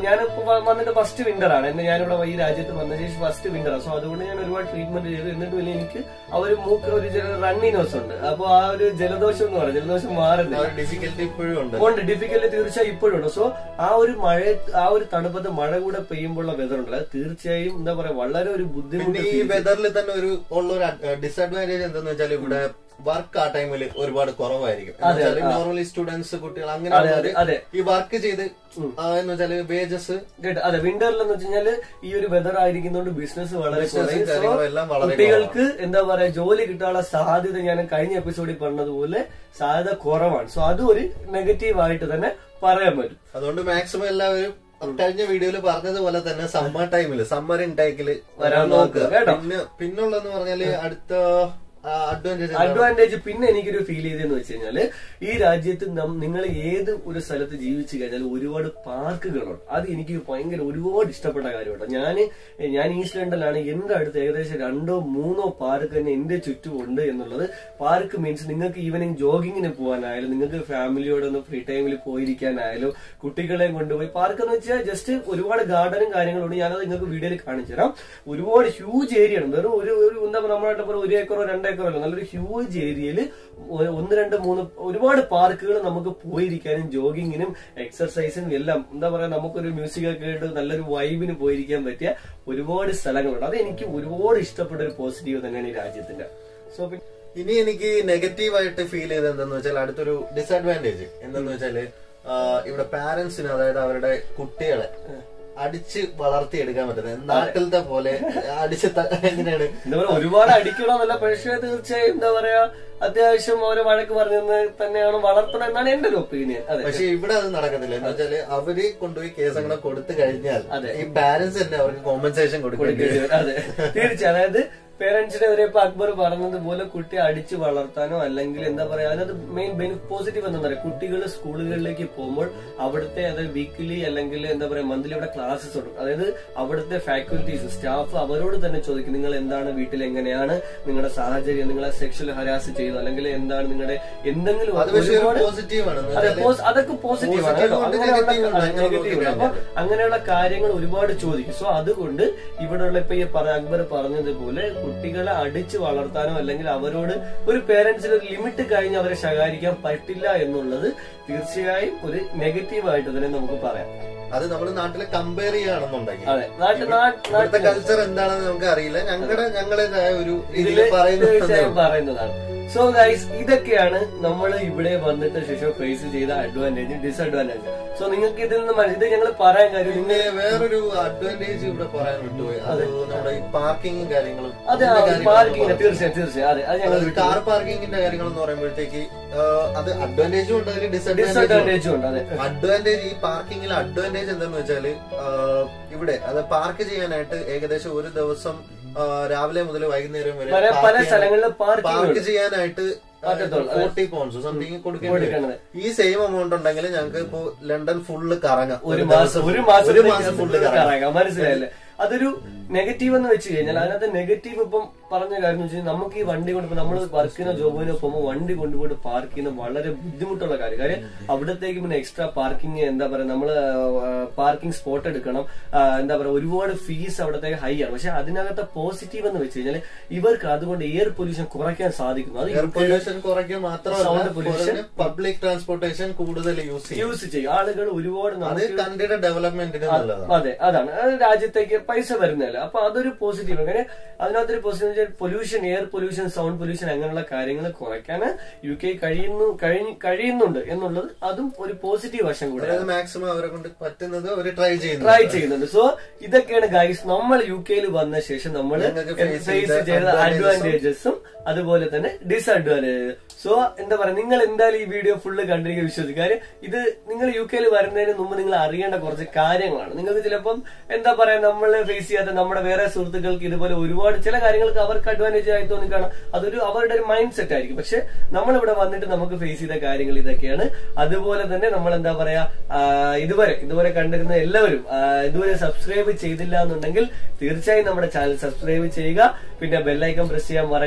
ഞാനിപ്പോ വ- വന്നിട്ട് ഫസ്റ്റ് വിന്റർ ആണ് എന്നെ ഞാനിവിടെ ഈ രാജ്യത്ത് വന്ന ശേഷം ഫസ്റ്റ് വിന്റർ ആണ് സോ അതുകൊണ്ട് ഞാൻ ഒരുപാട് ട്രീറ്റ്മെന്റ് ചെയ്തു എന്നിട്ട് പിന്നെ എനിക്ക് ആ ഒരു മൂക്ക് ഒരു റണ്ണിനോസ് ഉണ്ട് അപ്പൊ ആ ഒരു ജലദോഷം എന്ന് പറയാം ജലദോഷം മാറുന്നില്ല ഒരു ഡിഫിക്കൽട്ടി ഇപ്പോഴും ഉണ്ട് ഉണ്ട് ഡിഫിക്കൽട്ടി തീർച്ചയായും ഇപ്പോഴും ഉണ്ട് സോ ആ ഒരു മഴ ആ ഒരു തണുപ്പത്ത് മഴ കൂടെ പെയ്യുമ്പോഴുള്ള വെതർ ഉണ്ടല്ലോ അത് തീർച്ചയായും എന്താ പറയാ വളരെ ഒരു ബുദ്ധിമുട്ട് പിന്നെ ഈ വെതറിൽ തന്നെ ഒരു ഉള്ള ഒരു ഡിസഡ്വാൻറ്റേജ് എന്താന്ന് വെച്ചാൽ ഇവിടെ വർക്ക് ആ ടൈമിൽ ഒരുപാട് കുറവായിരിക്കും നോർമലി സ്റ്റുഡൻസ് കുട്ടികൾ അങ്ങനെ അതെ, ഉള്ളവര് അതെ. ഈ വർക്ക് ചെയ്ത് ആ, എന്ന് വെച്ചാല് വേജസ് കേട്ടോ അതെ വിന്ററിൽ എന്ന് വെച്ചാല് ഈ ഒരു വെതർ ആയിരിക്കുന്നതുകൊണ്ട് ബിസിനസ് വളരെ Business കുറയും. So, കാര്യങ്ങളും എല്ലാം വളരെ കുട്ടികൾക്ക് എന്താ പറയാ ജോലി കിട്ടാനുള്ള സാധ്യത ഞാൻ കഴിഞ്ഞ എപ്പിസോഡിൽ പറഞ്ഞതുപോലെ സാധ്യത കുറവാണ് സോ അതും ഒരു നെഗറ്റീവ് ആയിട്ട് തന്നെ പറയാൻ പറ്റും അതുകൊണ്ട് മാക്സിമം എല്ലാവരും കഴിഞ്ഞ വീഡിയോയിൽ പറഞ്ഞതുപോലെ തന്നെ സമ്മർ ടൈമിൽ സമ്മർ ഇൻടേക്കിൽ വരാൻ നോക്കുക, കേട്ടോ. പിന്നെ പിന്നുള്ളതെന്ന് പറഞ്ഞാല് അടുത്ത അഡ്വാൻറ്റേജ് അഡ്വാൻറ്റേജ് പിന്നെ എനിക്കൊരു ഫീൽ ചെയ്തെന്ന് വെച്ച് കഴിഞ്ഞാല് ഈ രാജ്യത്ത് നിങ്ങൾ ഏത് ഒരു സ്ഥലത്ത് ജീവിച്ചു കഴിഞ്ഞാൽ ഒരുപാട് പാർക്കുകളുണ്ട് അത് എനിക്ക് ഭയങ്കര ഒരുപാട് ഇഷ്ടപ്പെട്ട കാര്യമാണ് ഞാൻ ഞാൻ ഈസ്റ്റ് ലണ്ടനിലാണ് എന്റെ അടുത്ത് ഏകദേശം രണ്ടോ മൂന്നോ പാർക്ക് തന്നെ എന്റെ ചുറ്റും ഉണ്ട് എന്നുള്ളത് പാർക്ക് മീൻസ് നിങ്ങൾക്ക് ഈവനിങ് ജോഗിങ്ങിന് പോകാനായാലും നിങ്ങൾക്ക് ഫാമിലിയോടൊന്ന് ഫ്രീ ടൈമിൽ പോയിരിക്കാനായാലും കുട്ടികളെയും കൊണ്ടുപോയി പാർക്ക് എന്ന് വെച്ചാൽ ജസ്റ്റ് ഒരുപാട് ഗാർഡനും കാര്യങ്ങളും ഉണ്ട് ഞാനത് നിങ്ങൾക്ക് വീഡിയോയിൽ കാണിച്ചു തരാം ഒരുപാട് ഹ്യൂജ് ഏരിയ ആണ് വെറും ഒരു ഒരു എന്താ പറയുക നമ്മളായിട്ട് പറയുക ഒരു ഏക്കറോ രണ്ട് ഏക്കറോ അല്ല നല്ലൊരു ഹ്യൂജ് ഏരിയയിൽ ഒന്ന് രണ്ട് മൂന്ന് ഒരുപാട് പാർക്കുകൾ നമുക്ക് പോയിരിക്കാനും ജോഗിങ്ങിനും എക്സർസൈസിനും എല്ലാം എന്താ പറയാ നമുക്കൊരു മ്യൂസിക് ഒക്കെ കേട്ട് നല്ലൊരു വൈബിന് പോയിരിക്കാൻ പറ്റിയ ഒരുപാട് സ്ഥലങ്ങളുണ്ട് അത് എനിക്ക് ഒരുപാട് ഇഷ്ടപ്പെട്ട ഒരു പോസിറ്റീവ് തന്നെയാണ് ഈ രാജ്യത്തിന്റെ സോ പിന്നെ ഇനി എനിക്ക് നെഗറ്റീവ് ആയിട്ട് ഫീൽ ചെയ്തത് എന്താന്ന് വെച്ചാൽ അടുത്തൊരു ഡിസഡ്വാൻറ്റേജ് എന്തെന്ന് വെച്ചാല് ആ, ഇവിടെ പാരന്റ്സിന് അതായത് അവരുടെ കുട്ടികളെ അടിച്ച് വളർത്തിയെടുക്കാൻ പറ്റുന്നത് നാട്ടിലത്തെ പോലെ അടിച്ച് ത- എങ്ങനെയാണ് എന്താ പറയാ ഒരുപാട് അടിക്കണമെന്നല്ല പക്ഷേ തീർച്ചയായും എന്താ പറയാ അത്യാവശ്യം അവരെ വഴക്ക് പറഞ്ഞെന്ന് തന്നെയാണ് വളർത്തണം എന്നാണ് എന്റെ ഒരു ഒപ്പീനിയൻ അതെ പക്ഷെ ഇവിടെ അത് നടക്കത്തില്ല എന്ന് വെച്ചാല് അവര് കൊണ്ടുപോയി കേസ് അങ്ങനെ കൊടുത്തു കഴിഞ്ഞാൽ അതെ. ഈ പാരന്റ്സ് തന്നെ അവർക്ക് കോമ്പൻസേഷൻ കൊടുക്കേണ്ടി വരും. കൊടുക്കേണ്ടി വരും. അതെ തീർച്ചയായും അതായത് പേരൻസിനെ വരെ ഇപ്പൊ അക്ബർ പറഞ്ഞതുപോലെ കുട്ടിയെ അടിച്ചു വളർത്താനോ അല്ലെങ്കിൽ എന്താ പറയാ അതിനകത്ത് മെയിൻ പോസിറ്റീവ് എന്താ പറയാ കുട്ടികൾ സ്കൂളുകളിലേക്ക് പോകുമ്പോൾ അവിടുത്തെ അതായത് വീക്കിലി അല്ലെങ്കിൽ എന്താ പറയാ മന്ത്ലി അവിടെ ക്ലാസ്സസ് ഉണ്ട് അതായത് അവിടുത്തെ ഫാക്കൽറ്റീസ് സ്റ്റാഫ് അവരോട് തന്നെ ചോദിക്കും നിങ്ങൾ എന്താണ് വീട്ടിൽ എങ്ങനെയാണ് നിങ്ങളുടെ സാഹചര്യം നിങ്ങളെ സെക്ഷൽ ഹരാസ് ചെയ്തു അല്ലെങ്കിൽ എന്താണ് നിങ്ങളുടെ എന്തെങ്കിലും അത് പക്ഷെ ഒരു ഒരുപാട് പോസിറ്റീവ് ആണ് എന്ന് അതെ വെച്ചാല് പോസ്- അതൊക്കെ പോസിറ്റീവ് ആണ് Positive കേട്ടോ ഉണ്ട്, അങ്ങനെയുള്ള negative ഉണ്ട്. അതെ, അങ്ങനെ negative ഉണ്ട്. അപ്പൊ അങ്ങനെയുള്ള കാര്യങ്ങൾ ഒരുപാട് ചോദിക്കും സോ അതുകൊണ്ട് ഇവിടെയുള്ള ഇപ്പൊ ഈ പറ- അക്ബർ പറഞ്ഞതുപോലെ കുട്ടികളെ അടിച്ചു വളർത്താനോ അല്ലെങ്കിൽ അവരോട് ഒരു പേരൻസിന് ഒരു ലിമിറ്റ് കഴിഞ്ഞ് അവരെ ശകാരിക്കാൻ പറ്റില്ല എന്നുള്ളത് തീർച്ചയായും ഒരു നെഗറ്റീവ് ആയിട്ട് തന്നെ നമുക്ക് പറയാം അത് നമ്മൾ നാട്ടിലെ കമ്പയർ ചെയ്യുകയാണെന്നുണ്ടെങ്കിൽ അതെ നാട്ടിൽ ഇവിടുത്തെ കൾച്ചർ എന്താണെന്ന് നമുക്ക് അറിയില്ല ഞങ്ങളുടെ ഞങ്ങളുടേതായ ഒരു രീതിയിൽ ഇതില് പറയുന്നത് തീർച്ചയായും പറയുന്നതാണ് സോ ഗൈസ് ഇതൊക്കെയാണ് നമ്മൾ ഇവിടെ വന്നിട്ട് ശേഷം ഫേസ് ചെയ്ത അഡ്വാൻറ്റേജ് ഡിസഡ്വാൻറ്റേജ് സോ നിങ്ങൾക്ക് ഇതിൽ നിന്ന് മനസ്സി- ഇത് ഞങ്ങൾ പറയാൻ കാര്യം നിങ്ങൾ പിന്നെ വേറൊരു അഡ്വാൻറ്റേജ് ഇവിടെ പറയാൻ വിട്ടുപോയി അത് നമ്മുടെ ഈ പാർക്കിങ്ങും കാര്യങ്ങളും അതെ പാർക്കിംഗ് തീർച്ചയായും തീർച്ചയായും അതെ അത് ഞങ്ങൾ കാർ പാർക്കിങ്ങിന്റെ കാര്യങ്ങൾ എന്ന് പറയുമ്പോഴത്തേക്ക് ആ, അത് അഡ്വാൻറ്റേജും ഉണ്ട് അതിൽ ഡിസഡ്വാൻറ്റേജും ഡിസഡ്വാൻറ്റേജും ഉണ്ട് അതെ അഡ്വാൻറ്റേജ് ഈ പാർക്കിങ്ങിൽ അഡ്വാൻറ്റേജ് എന്താന്ന് വെച്ചാല് ആ, ഇവിടെ അത് പാർക്ക് ചെയ്യാനായിട്ട് ഏകദേശം ഒരു ദിവസം ആ, രാവിലെ മുതൽ വൈകുന്നേരം പല വരെ പല സ്ഥലങ്ങളിൽ പാർക്കിംഗ് പാർക്ക് ചെയ്യാനായിട്ട് പറ്റത്തുള്ളൂ. ഫോർട്ടി പോൺസ് സംതിങ് കൊടുക്കേണ്ടി വരും. കൊടുക്കണത് ഈ സെയിം എമൗണ്ട് ഉണ്ടെങ്കിൽ ഞങ്ങൾക്ക് ഇപ്പോ ലണ്ടൻ ഫുള്ള് കറങ്ങാം ഒരു മാസം ഒരു മാസം ഒരു മാസം ഫുള്ള് കറങ്ങാം കറങ്ങാം മനസ്സിലായില്ലേ അതൊരു നെഗറ്റീവ് എന്ന് വെച്ച് കഴിഞ്ഞാൽ അതിനകത്ത് നെഗറ്റീവ് ഇപ്പം പറഞ്ഞ കാര്യം എന്ന് വെച്ച് കഴിഞ്ഞാൽ നമുക്ക് ഈ വണ്ടി കൊണ്ട് നമ്മൾ വർക്കിനോ ജോബിനോ പോകുമ്പോൾ വണ്ടി കൊണ്ടുപോയിട്ട് പാർക്ക് ചെയ്യുന്ന വളരെ ബുദ്ധിമുട്ടുള്ള കാര്യം കാര്യം അവിടത്തേക്ക് പിന്നെ എക്സ്ട്രാ പാർക്കിംഗ് എന്താ പറയാ നമ്മള് പാർക്കിംഗ് സ്പോട്ട് എടുക്കണം ആ, എന്താ പറയാ ഒരുപാട് ഫീസ് അവിടത്തേക്ക് ഹൈ ആണ് പക്ഷെ അതിനകത്തെ പോസിറ്റീവ് എന്ന് വെച്ച് കഴിഞ്ഞാൽ ഇവർക്ക് അതുകൊണ്ട് എയർ പൊല്യൂഷൻ കുറയ്ക്കാൻ സാധിക്കുന്നു അത് എയർ പൊല്യൂഷൻ കുറയ്ക്കുക Sound മാത്രമല്ല pollution. പബ്ലിക് ട്രാൻസ്പോർട്ടേഷൻ കൂടുതൽ യൂസ് ചെയ്യും യൂസ് ചെയ്യും ആളുകൾ ഒരുപാട് അത് നമുക്ക് കൺട്രിയുടെ ഡെവലപ്മെന്റിന് നല്ലതാണ് അതെ അതാണ് അത് രാജ്യത്തേക്ക് പൈസ വരുന്നില്ല അപ്പൊ അതൊരു പോസിറ്റീവ് അങ്ങനെ അതിനകത്തൊരു positive pollution air pollution sound pollution അങ്ങനെയുള്ള കാര്യങ്ങൾ കുറയ്ക്കാൻ യു കെ കഴിയുന്നു കഴിഞ്ഞ് കഴിയുന്നുണ്ട് എന്നുള്ളത് അതും ഒരു പോസിറ്റീവ് വശം കൂടെ അതായത് മാക്സിമം അവരെ കൊണ്ട് പറ്റുന്നത് അവർ ട്രൈ ചെയ്യുന്നു ട്രൈ ചെയ്യുന്നുണ്ട് സോ ഇതൊക്കെയാണ് ഗൈസ് നമ്മൾ യു കെയിൽ വന്ന ശേഷം നമ്മൾ ഞങ്ങൾക്ക് face ഫേസ് ചെയ്ത ചെയ്ത advantages ഉം അഡ്വാൻറ്റേജസും അതുപോലെ തന്നെ ഡിസഡ്വാൻറ്റേജ് സോ എന്താ പറയാ നിങ്ങൾ എന്തായാലും ഈ വീഡിയോ ഫുള്ള് കണ്ടിരിക്കുക വിശ്വസിക്കും കാര്യം ഇത് നിങ്ങൾ യു കെയിൽ വരുന്നതിന് മുമ്പ് നിങ്ങൾ അറിയേണ്ട കുറച്ച് കാര്യങ്ങളാണ് നിങ്ങൾക്ക് ചിലപ്പം എന്താ പറയാ നമ്മൾ ഫേസ് ചെയ്യാത്ത നമ്മുടെ വേറെ സുഹൃത്തുക്കൾക്ക് ഇതുപോലെ ഒരുപാട് ചില കാര്യങ്ങൾക്ക് അവർക്ക് അഡ്വാൻറ്റേജ് ആയി തോന്നിക്കാണാം അതൊരു അവരുടെ ഒരു മൈൻഡ് സെറ്റ് ആയിരിക്കും പക്ഷെ നമ്മളിവിടെ വന്നിട്ട് നമുക്ക് ഫേസ് ചെയ്ത കാര്യങ്ങൾ ഇതൊക്കെയാണ് അതുപോലെ തന്നെ നമ്മൾ എന്താ പറയാ ആ, ഇതുവരെ ഇതുവരെ കണ്ടിരുന്ന എല്ലാവരും ആ, ഇതുവരെ സബ്സ്ക്രൈബ് ചെയ്തില്ല എന്നുണ്ടെങ്കിൽ തീർച്ചയായും നമ്മുടെ ചാനൽ സബ്സ്ക്രൈബ് ചെയ്യുക പിന്നെ ബെല്ലൈക്കൺ പ്രസ് ചെയ്യാൻ മറക്കരുത്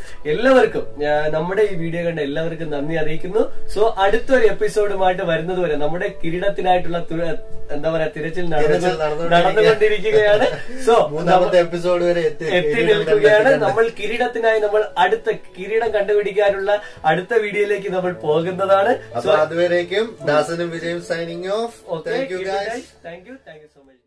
എല്ലാവർക്കും ആ, നമ്മുടെ ഈ വീഡിയോ കണ്ട എല്ലാവർക്കും നന്ദി അറിയിക്കുന്നു സോ അടുത്തൊരു എപ്പിസോഡുമായിട്ട് വരുന്നത് വരെ നമ്മുടെ കിരീടത്തിനായിട്ടുള്ള തു- എന്താ പറയാ തിരച്ചിൽ നടന്നു- തിരച്ചിൽ നടന്നുകൊണ്ടിരിക്കുകയാണ്. നടന്നുകൊണ്ടിരിക്കുകയാണ് സോ മൂന്നാമത്തെ എപ്പിസോഡ് വരെ എത്തി എത്തി നിൽക്കുകയാണ് നമ്മൾ കിരീടത്തിനായി നമ്മൾ അടുത്ത കിരീടം കണ്ടുപിടിക്കാനുള്ള അടുത്ത വീഡിയോയിലേക്ക് നമ്മൾ പോകുന്നതാണ് അപ്പൊ അതുവരേക്കും ദാസനും വിജയും signing off thank you guys thank you thank you so much